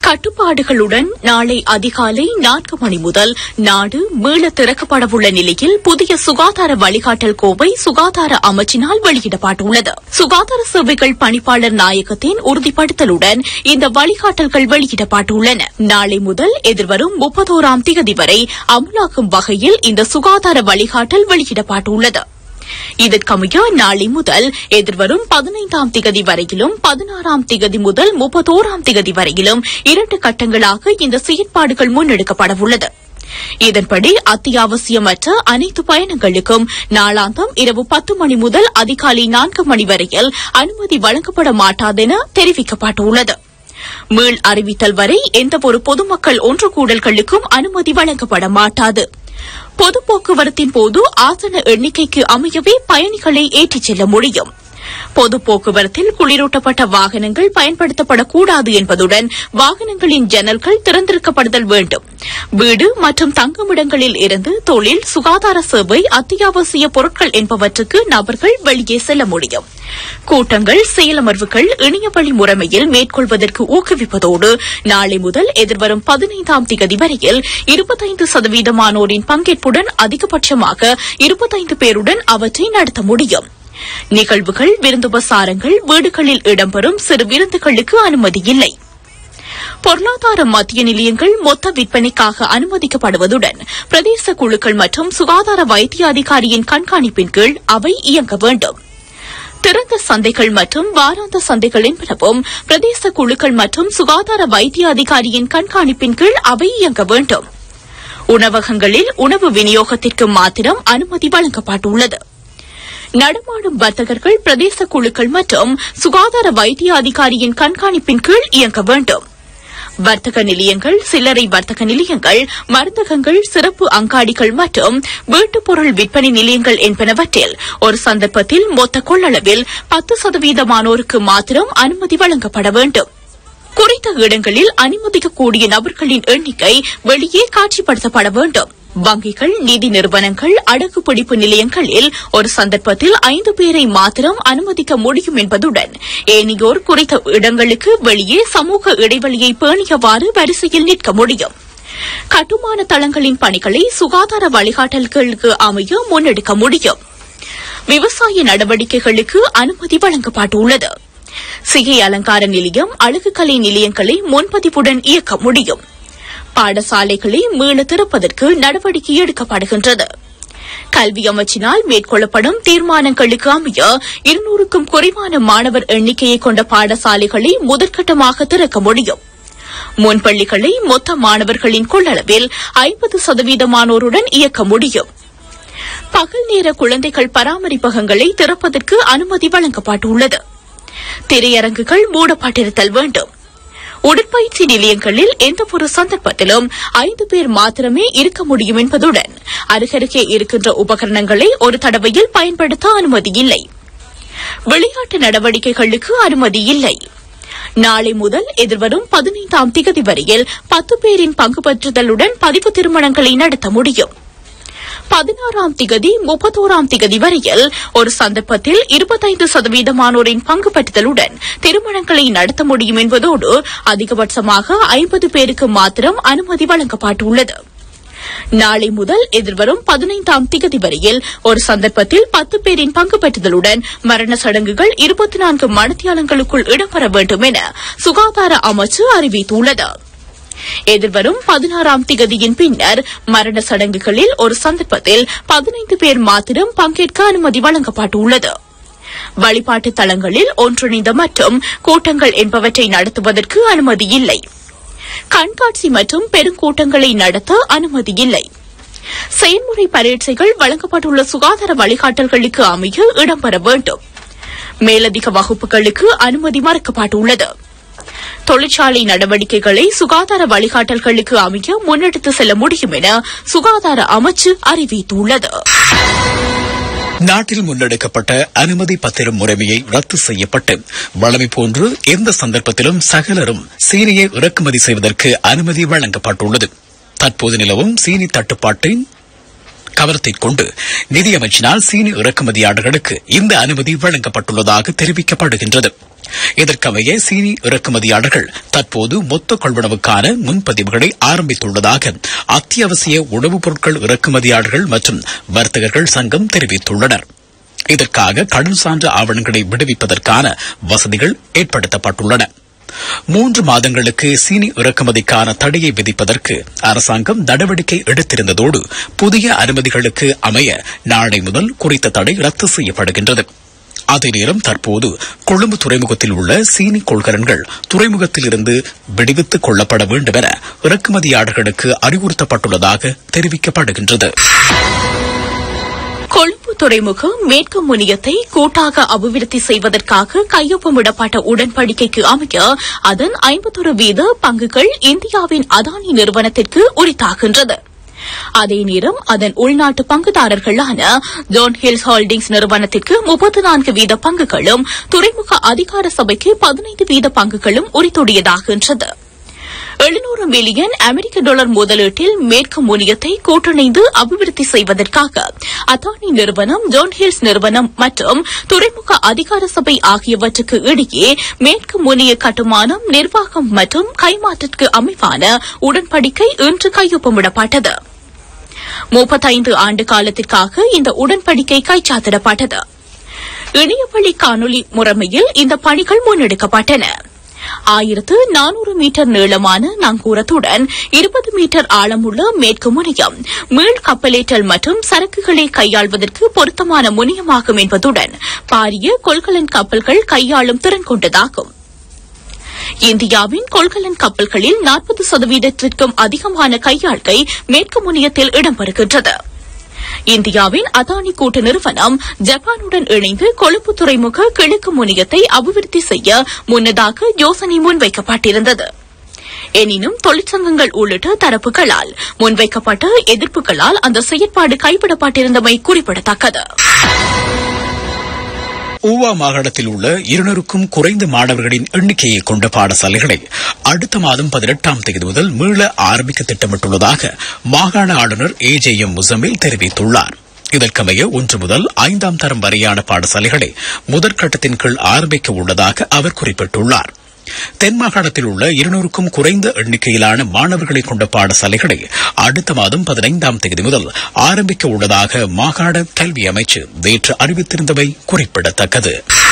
கட்டுப்பாடுகளுடன் நாளை அதிகாலை நான்கு மணி முதல் நாடு மீள திறக்கப்படவுள்ள நிலையில் புதிய சுகாதார வழிகாட்டல் கோவை சுகாதார அமைச்சினால் வெளியிடப்பட்டுள்ளது சுகாதார சேவைகள் பணிப்பாளர் நாயகத்தின் உறுதிப்படுத்தலுடன் இந்த வழிகாட்டல்கள் வெளியிடப்பட்டுள்ளன நாளை முதல் எதிர்வரும் முப்பத்தோராம் தேதி வரை அமலாக்கும் வகையில் இந்த சுகாதார வழிகாட்டல் வெளியிடப்பட்டுள்ளது இதற்கமைய நாளை முதல் எதிர்வரும் பதினைந்தாம் திகதி வரையிலும் பதினாறாம் திகதி முதல் முப்பத்தோராம் திகதி வரையிலும் இரண்டு கட்டங்களாக இந்த செயற்பாடுகள் முன்னெடுக்கப்படவுள்ளது இதன்படி அத்தியாவசியமற்ற அனைத்து பயணங்களுக்கும் நாளாந்தம் இரவு பத்து மணி முதல் அதிகாலை நான்கு மணி வரையில் அனுமதி வழங்கப்பட மாட்டாதென தெரிவிக்கப்பட்டுள்ளது மீள் அறிவித்தல் வரை எந்தவொரு பொதுமக்கள் ஒன்று கூடல்களுக்கும் அனுமதி வழங்கப்பட மாட்டாது பொது போக்குவரத்தின் போது ஆசன எண்ணிக்கைக்கு அமையவே பயணிகளை ஏற்றிச் செல்ல முடியும் பொது போக்குவரத்தில் குளிரூட்டப்பட்ட வாகனங்கள் பயன்படுத்தப்படக்கூடாது என்பதுடன் வாகனங்களின் ஜன்னல்கள் திறந்திருக்கப்படுதல் வேண்டும் வீடு மற்றும் தங்குமிடங்களில் இருந்து தொழில் சுகாதார சேவை அத்தியாவசிய பொருட்கள் என்பவற்றுக்கு நபர்கள் வெளியே செல்ல முடியும் கூட்டங்கள் செயலமர்வுகள் இணையவழி முறைமையில் மேற்கொள்வதற்கு ஊக்குவிப்பதோடு நாளை முதல் எதிர்வரும் பதினைந்தாம் திகதி வரையில் இருபத்தைந்து சதவீதமானோரின் பங்கேற்புடன் அதிகபட்சமாக இருபத்தைந்து பேருடன் அவற்றை நடத்த முடியும் நிகழ்வுகள் விருந்துபசாரங்கள் வீடுகளில் இடம்பெறும் சிறு விருந்துகளுக்கு அனுமதி இல்லை பொருளாதார மத்திய நிலையங்கள் மொத்த விற்பனைக்காக அனுமதிக்கப்படுவதுடன் பிரதேச குழுக்கள் மற்றும் சுகாதார வைத்திய அதிகாரியின் கண்காணிப்பின் கீழ் அவை இயங்க வேண்டும் திறந்த சந்தைகள் மற்றும் வாராந்த சந்தைகள் என்பனவும் பிரதேச குழுக்கள் மற்றும் சுகாதார வைத்திய அதிகாரியின் கண்காணிப்பின் கீழ் அவை இயங்க வேண்டும் உணவகங்களில் உணவு விநியோகத்திற்கு மாத்திரம் அனுமதி வழங்கப்பட்டுள்ளது நடமாடும் வர்த்தகர்கள் பிரதேச குழுக்கள் மற்றும் சுகாதார வைத்திய அதிகாரியின் கண்காணிப்பின் கீழ் இயங்க வேண்டும் வர்த்தக நிலையங்கள் சில்லறை வர்த்தக நிலையங்கள் மருந்தகங்கள் சிறப்பு அங்காடிகள் மற்றும் வீட்டுப் பொருள் விற்பனை நிலையங்கள் என்பனவற்றில் ஒரு சந்தர்ப்பத்தில் மொத்த கொள்ளளவில் பத்து சதவீதமானோருக்கு மாத்திரம் அனுமதி வழங்கப்பட வேண்டும் குறித்த இடங்களில் அனுமதிக்கக்கூடிய நபர்களின் எண்ணிக்கை வெளியே காட்சிப்படுத்தப்பட வேண்டும் வங்கிகள் நிதி நிறுவனங்கள் அடகு பிடிப்பு நிலையங்களில் ஒரு சந்தர்ப்பத்தில் ஐந்து பேரை மாத்திரம் அனுமதிக்க முடியும் என்பதுடன் ஏனையோர் குறித்த இடங்களுக்கு வெளியே சமூக இடைவெளியை பேணியவாறு வரிசையில் நிற்க முடியும் கட்டுமான தளங்களின் பணிகளை சுகாதார வழிகாட்டல்களுக்கு அமைய முன்னெடுக்க முடியும் விவசாய நடவடிக்கைகளுக்கு அனுமதி வழங்கப்பட்டுள்ளது சிகை அலங்கார நிலையம் அழகுக்கலை நிலையங்களை முன்பதிவுடன் இயக்க முடியும் பாடசாலைகளை மீள திறப்பதற்கு நடவடிக்கை எடுக்கப்படுகின்றது கல்வி அமைச்சினால் மேற்கொள்ளப்படும் தீர்மானங்களுக்கு அமைய இருநூறுக்கும் குறைவான மாணவர் எண்ணிக்கையை கொண்ட பாடசாலைகளை முதற்கட்டமாக திறக்க முடியும் முன்பள்ளிகளை மொத்த மாணவர்களின் கொள்ளளவில் ஐம்பது சதவீதமானோருடன் இயக்க முடியும் பகல் நேர குழந்தைகள் பராமரிப்பகங்களை திறப்பதற்கு அனுமதி வழங்கப்பட்டுள்ளது திரையரங்குகள் மூடப்பட்டிருத்தல் வேண்டும் உடற்பயிற்சி நிலையங்களில் எந்தவொரு சந்தர்ப்பத்திலும் ஐந்து பேர் மாத்திரமே இருக்க முடியும் என்பதுடன் அருகருகே இருக்கின்ற உபகரணங்களை ஒரு தடவையில் பயன்படுத்த அனுமதி இல்லை விளையாட்டு நடவடிக்கைகளுக்கு அனுமதி இல்லை நாளை முதல் எதிர்வரும் பதினைந்தாம் திகதி வரையில் பத்து பேரின் பங்கு பெற்றுதலுடன் பதிவு திருமணங்களை நடத்த முடியும் பதினாறாம் திகதி முப்பத்தோராம் திகதி வரையில் ஒரு சந்தர்ப்பத்தில் இருபத்தைந்து சதவீதமானோரின் பங்கு பெற்றுதலுடன் திருமணங்களை நடத்த முடியும் என்பதோடு அதிகபட்சமாக ஐம்பது பேருக்கு மாத்திரம் அனுமதி வழங்கப்பட்டுள்ளது நாளை முதல் எதிர்வரும் பதினைந்தாம் திகதி வரையில் ஒரு சந்தர்ப்பத்தில் பத்து பேரின் பங்கு பெற்றுதலுடன் மரண சடங்குகள் இருபத்தி நான்கு மணித்தியாலங்களுக்குள் இடம்பெற வேண்டும் என சுகாதார அமைச்சு அறிவித்துள்ளது எதிர்வரும் பதினாறாம் திகதியின் பின்னர் மரண சடங்குகளில் ஒரு சந்தர்ப்பத்தில் பதினைந்து பேர் மாத்திரம் பங்கேற்க அனுமதி வழங்கப்பட்டுள்ளது வழிபாட்டு தலங்களில் ஒன்றிணைந்த மற்றும் கூட்டங்கள் என்பவற்றை நடத்துவதற்கு அனுமதி இல்லை கண்காட்சி மற்றும் பெருங்கூட்டங்களை நடத்த அனுமதி இல்லை செயல்முறை பரீட்சைகள் வழங்கப்பட்டுள்ள சுகாதார வழிகாட்டல்களுக்கு அமைய இடம்பெற வேண்டும் மேலதிக வகுப்புகளுக்கு அனுமதி மறுக்கப்பட்டுள்ளது தொழிற்சாலை நடவடிக்கைகளை சுகாதார வழிகாட்டல்களுக்கு அமைய முன்னெடுத்து செல்ல முடியும் என சுகாதார அமைச்சு அறிவித்துள்ளது நாட்டில் முன்னெடுக்கப்பட்ட அனுமதி பத்திரம் முறைமையை ரத்து செய்யப்பட்டு வழமை போன்று எந்த சந்தர்ப்பத்திலும் சகலரும் சீனியை இறக்குமதி செய்வதற்கு அனுமதி வழங்கப்பட்டுள்ளது தற்போது நிலவும் சீனி தட்டுப்பாட்டை கவனத்தைக் கொண்டு நிதியமைச்சினால் சீனி இறக்குமதியாளர்களுக்கு இந்த அனுமதி வழங்கப்பட்டுள்ளதாக தெரிவிக்கப்படுகின்றது இதற்கமைய சீனி இறக்குமதியாளர்கள் தற்போது மொத்த கொள்வனவுக்கான முன்பதிவுகளை ஆரம்பித்துள்ளதாக அத்தியாவசிய உணவுப் பொருட்கள் இறக்குமதியாளர்கள் மற்றும் வர்த்தகர்கள் சங்கம் தெரிவித்துள்ளனர் இதற்காக கடன் சான்று ஆவணங்களை விடுவிப்பதற்கான வசதிகள் ஏற்படுத்தப்பட்டுள்ளன மூன்று மாதங்களுக்கு சீனி இறக்குமதிக்கான தடையை விதிப்பதற்கு அரசாங்கம் நடவடிக்கை எடுத்திருந்ததோடு புதிய அனுமதிகளுக்கு அமைய நாளை முதல் குறித்த தடை ரத்து செய்யப்படுகின்றது அதே நேரம் தற்போது கொழும்பு துறைமுகத்தில் உள்ள சீனி கொள்கலன்கள் துறைமுகத்திலிருந்து விடுவித்துக் கொள்ளப்பட வேண்டும் என இறக்குமதியாளர்களுக்கு அறிவுறுத்தப்பட்டுள்ளதாக தெரிவிக்கப்படுகின்றது கொழும்பு துறைமுகம் மேற்கு முனையத்தை கூட்டாக அபிவிருத்தி செய்வதற்காக கையொப்பமிடப்பட்ட உடன்படிக்கைக்கு அமைய அதன் ஐம்பத்தொரு வீத பங்குகள் இந்தியாவின் அதானி நிறுவனத்திற்கு உரித்தாகின்றது அதே நேரம் அதன் உள்நாட்டு பங்குதாரர்களான ஜோன் ஹில்ஸ் ஹோல்டிங்ஸ் நிறுவனத்திற்கு முப்பத்து நான்கு வீத பங்குகளும் துறைமுக அதிகார சபைக்கு பதினைந்து வீத பங்குகளும் உரித்துடையதாகின்றது எழுநூறு மில்லியன் அமெரிக்க டாலர் முதலீட்டில் மேற்கு முனையத்தை கூட்டிணைந்து அபிவிருத்தி செய்வதற்காக அதானி நிறுவனம் ஜோன் ஹில்ஸ் நிறுவனம் மற்றும் துறைமுக அதிகார சபை ஆகியவற்றுக்கு இடையே மேற்கு முனைய கட்டுமானம் நிர்வாகம் மற்றும் கைமாற்றிற்கு அமைவான உடன்படிக்கை இன்று கையொப்பமிடப்பட்டது முப்பத்தைந்து ஆண்டு காலத்திற்காக இந்த உடன்படிக்கை கைச்சாத்திடப்பட்டது இணையவழி காணொலி முறைமையில் இந்த பணிகள் முன்னெடுக்கப்பட்டன ஆயிரத்து நானூறு மீட்டர் நீளமான நங்கூரத்துடன் இருபது மீட்டர் ஆழமுள்ள மேற்கு முனையம் மீள் கப்பலேற்றல் மற்றும் சரக்குகளை கையாள்வதற்கு பொருத்தமான முனையமாகும் என்பதுடன் பாரிய கொள்கலன் கப்பல்கள் கையாளும் திறன் கொண்டதாகும் இந்தியாவின் கொள்கலன் கப்பல்களில் நாற்பது சதவீதத்திற்கும் அதிகமான கையாள்கை மேற்கு முனையத்தில் இடம்பெறுகின்றது இந்தியாவின் அதானி கூட்டு நிறுவனம் ஜப்பானுடன் இணைந்து கொழும்பு துறைமுக கிழக்கு முனையத்தை அபிவிருத்தி செய்ய முன்னதாக யோசனை முன்வைக்கப்பட்டிருந்தது எனினும் தொழிற்சங்கங்கள் உள்ளிட்ட தரப்புகளால் முன்வைக்கப்பட்ட எதிர்ப்புகளால் அந்த செயற்பாடு கைவிடப்பட்டிருந்தமை குறிப்பிடத்தக்கது ஊவா மாகாணத்தில் உள்ள இருநூறுக்கும் குறைந்த மாணவர்களின் எண்ணிக்கையை கொண்ட பாடசாலைகளை அடுத்த மாதம் பதினெட்டாம் தேதி முதல் மீள ஆரம்பிக்க திட்டமிட்டுள்ளதாக மாகாண ஆளுநர் ஏ ஜே எம் முசமில் தெரிவித்துள்ளார் இதற்கமைய ஒன்று முதல் ஐந்தாம் தரம் வரையான பாடசாலைகளை முதற்கட்டத்தின் கீழ் ஆரம்பிக்க உள்ளதாக அவர் குறிப்பிட்டுள்ளார் தென் மாகாணத்தில் உள்ள இருநூறுக்கும் குறைந்த எண்ணிக்கையிலான மாணவர்களை கொண்ட பாடசாலைகளை அடுத்த மாதம் பதினைந்தாம் தேதி முதல் ஆரம்பிக்க உள்ளதாக மாகாண கல்வி அமைச்சு நேற்று அறிவித்திருந்தவை குறிப்பிடத்தக்கது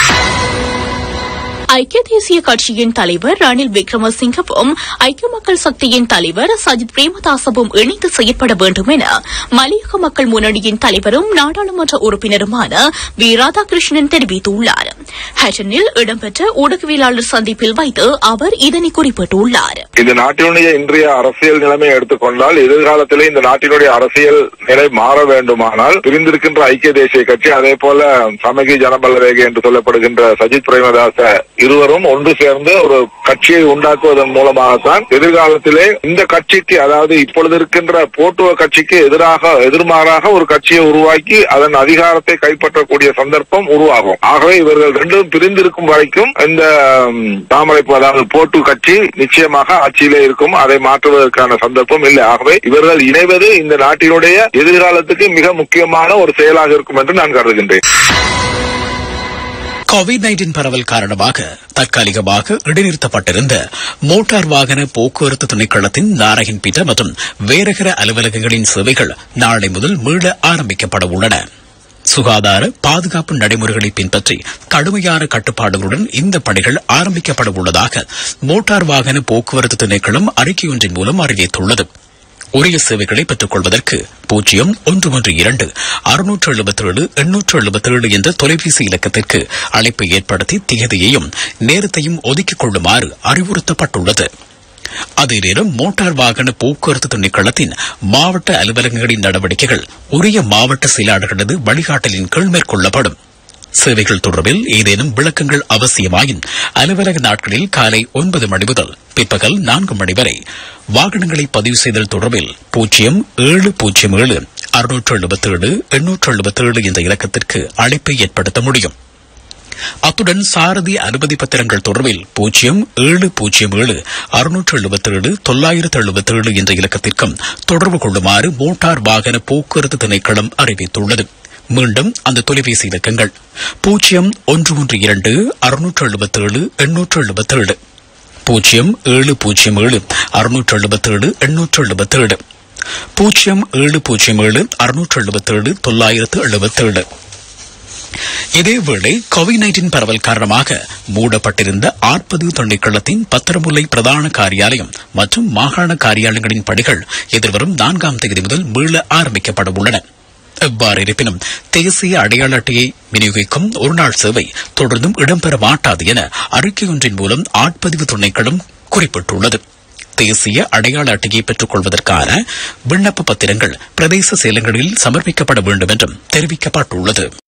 ஐக்கிய தேசிய கட்சியின் தலைவர் ரணில் விக்ரமசிங்கவும் ஐக்கிய மக்கள் சக்தியின் தலைவர் சஜித் பிரேமதாசவும் இணைந்து செயற்பட வேண்டும் என மலையக மக்கள் முன்னணியின் தலைவரும் நாடாளுமன்ற உறுப்பினருமான வி ராதாகிருஷ்ணன் தெரிவித்துள்ளார் ஹட்டனில் இடம்பெற்ற ஊடகவியலாளர் சந்திப்பில் வைத்து அவர் இதனை குறிப்பிட்டுள்ளார் இந்த நாட்டினுடைய இன்றைய அரசியல் நிலைமை எடுத்துக்கொண்டால் எதிர்காலத்திலே இந்த நாட்டினுடைய அரசியல் நிலை மாற வேண்டுமானால் பிரிந்திருக்கின்ற ஐக்கிய தேசிய கட்சி அதே போல சமகி ஜனபல்லவேக என்று சொல்லப்படுகின்ற சஜித் பிரேமதாச இருவரும் ஒன்று சேர்ந்து ஒரு கட்சியை உண்டாக்குவதன் மூலமாகத்தான் எதிர்காலத்திலே இந்த கட்சிக்கு அதாவது இப்பொழுது இருக்கின்ற போட்டுவ கட்சிக்கு எதிராக எதிர்மாறாக ஒரு கட்சியை உருவாக்கி அதன் அதிகாரத்தை கைப்பற்றக்கூடிய சந்தர்ப்பம் உருவாகும் ஆகவே இவர்கள் ரெண்டும் பிரிந்திருக்கும் வரைக்கும் இந்த ம், தாமரை பூ, அதாவது போட்டு கட்சி நிச்சயமாக ஆட்சியிலே இருக்கும் அதை மாற்றுவதற்கான சந்தர்ப்பம் இல்லை ஆகவே இவர்கள் இணைவது இந்த நாட்டினுடைய எதிர்காலத்துக்கு மிக முக்கியமான ஒரு செயலாக இருக்கும் என்று நான் கருதுகின்றேன் கோவிட் நைன்டீன் பரவல் காரணமாக தற்காலிகமாக இடைநிறுத்தப்பட்டிருந்த மோட்டார் வாகன போக்குவரத்து திணைக்களத்தின் நாராயண்பேட்டை மற்றும் வேரகர அலுவலகங்களின் சேவைகள் நாளை முதல் மீள ஆரம்பிக்கப்பட உள்ளன சுகாதார பாதுகாப்பு நடைமுறைகளை பின்பற்றி கடுமையான கட்டுப்பாடுகளுடன் இந்த பணிகள் ஆரம்பிக்கப்பட உள்ளதாக மோட்டார் வாகன போக்குவரத்து திணைக்களம் அறிக்கையொன்றின் மூலம் அறிவித்துள்ளது உரிய சேவைகளை பெற்றுக் கொள்வதற்கு பூஜ்ஜியம் ஒன்று ஒன்று இரண்டு அறுநூற்று எழுபத்தேழு எண்ணூற்று எழுபத்தேழு என்ற தொலைபேசி இலக்கத்திற்கு அழைப்பை ஏற்படுத்தி திகதியையும் நேரத்தையும் ஒதுக்கிக் கொள்ளுமாறு அறிவுறுத்தப்பட்டுள்ளது அதே நேரம் மோட்டார் வாகன போக்குவரத்து திணைக்களத்தின் மாவட்ட அலுவலகங்களின் நடவடிக்கைகள் உரிய மாவட்ட செயலாளர்களது வழிகாட்டலின் கீழ் மேற்கொள்ளப்படும் சேவைகள் தொடர்பில் ஏதேனும் விளக்கங்கள் அவசியமாயின் அலுவலக நாட்களில் காலை ஒன்பது மணி முதல் பிற்பகல் நான்கு மணி வரை வாகனங்களை பதிவு செய்தல் தொடர்பில் பூஜ்ஜியம் ஏழு பூஜ்ஜியம் ஏழு அறுநூற்று எழுபத்தேழு எண்ணூற்று எழுபத்தேழு என்ற இலக்கத்திற்கு அழைப்பை ஏற்படுத்த முடியும் அத்துடன் சாரதி அனுமதி பத்திரங்கள் தொடர்பில் பூஜ்ஜியம் ஏழு பூஜ்ஜியம் ஏழு அறுநூற்று எழுபத்தேழு தொள்ளாயிரத்து எழுபத்தேழு என்ற இலக்கத்திற்கும் தொடர்பு கொள்ளுமாறு மோட்டார் வாகன போக்குவரத்து திணைக்களம் அறிவித்துள்ளது மீண்டும் அந்த தொலைபேசி இலக்கங்கள் பூஜ்ஜியம் ஒன்று ஒன்று இரண்டு அறுநூற்று எழுபத்தேழு எண்ணூற்று எழுபத்தேழு பூஜ்ஜியம் ஏழு பூஜ்ஜியம் ஏழு அறுநூற்று எழுபத்தேழு எண்ணூற்று எழுபத்தேழு பூஜ்ஜியம் ஏழு பூஜ்ஜியம் ஏழு அறுநூற்று எழுபத்தேழு தொள்ளாயிரத்து எழுபத்தேழு இதேவேளை கோவிட் நைன்டீன் பரவல் காரணமாக மூடப்பட்டிருந்த ஆர்ப்பது தொண்டைக்களத்தின் பத்திரமுல்லை பிரதான காரியாலயம் மற்றும் மாகாண காரியாலயங்களின் பணிகள் எதிர்வரும் நான்காம் தேதி முதல் மீள ஆரம்பிக்கப்பட உள்ளன எவ்வாறு இருப்பினும் தேசிய அடையாள அட்டையை விநியோகிக்கும் ஒருநாள் சேவை தொடர்ந்தும் இடம்பெற மாட்டாது என அறிக்கை ஒன்றின் மூலம் ஆட்பதிவு துணைக்களம் குறிப்பிட்டுள்ளது தேசிய அடையாள அட்டையை பெற்றுக் கொள்வதற்கான விண்ணப்ப பத்திரங்கள் பிரதேச செயலகங்களில் சமர்ப்பிக்கப்பட வேண்டும் என்றும் தெரிவிக்கப்பட்டுள்ளது